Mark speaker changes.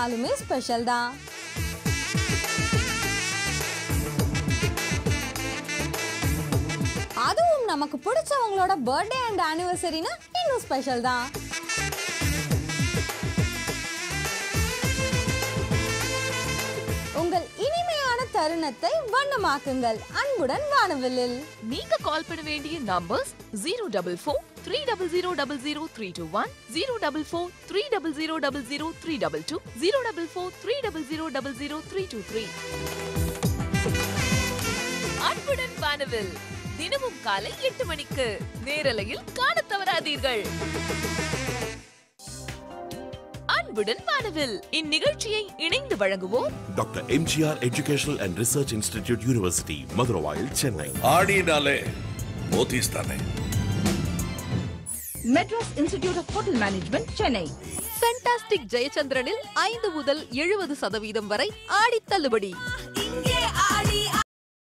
Speaker 1: நாளுமே ஸ்பெஷல் தான் அதுவும் நமக்கு பிடிச்சவங்களோட பர்த்டே அண்ட் ஆனிவர்சரினா இன்னும் ஸ்பெஷல் தான் உங்கள் இனிமையான தருணத்தை வண்ணமாக்குங்கள் அன்புடன் வானவில்லில்
Speaker 2: நீங்க கால் பண்ண வேண்டிய numbers zero double four three double zero double zero three two one zero double four three double zero double zero three double two zero double four three double zero double zero three two three அன்புடன் வானவில் தினமும் காலை எட்டு மணிக்கு நேரலையில் காணத் தவறாதீர்கள் அன்புடன் வானவில் இந்நிகழ்ச்சியை இணைந்து வழங்குவோர்
Speaker 3: Dr. MGR Educational and Research Institute University, Madurai, Chennai.
Speaker 4: ஆடினாலே மோதிஸ் தானே
Speaker 5: Madras institute of hotel management Chennai
Speaker 2: fantastic ஜெயச்சந்திரனில் ஐந்து முதல் எழுபது சதவீதம் வரை ஆடி தள்ளுபடி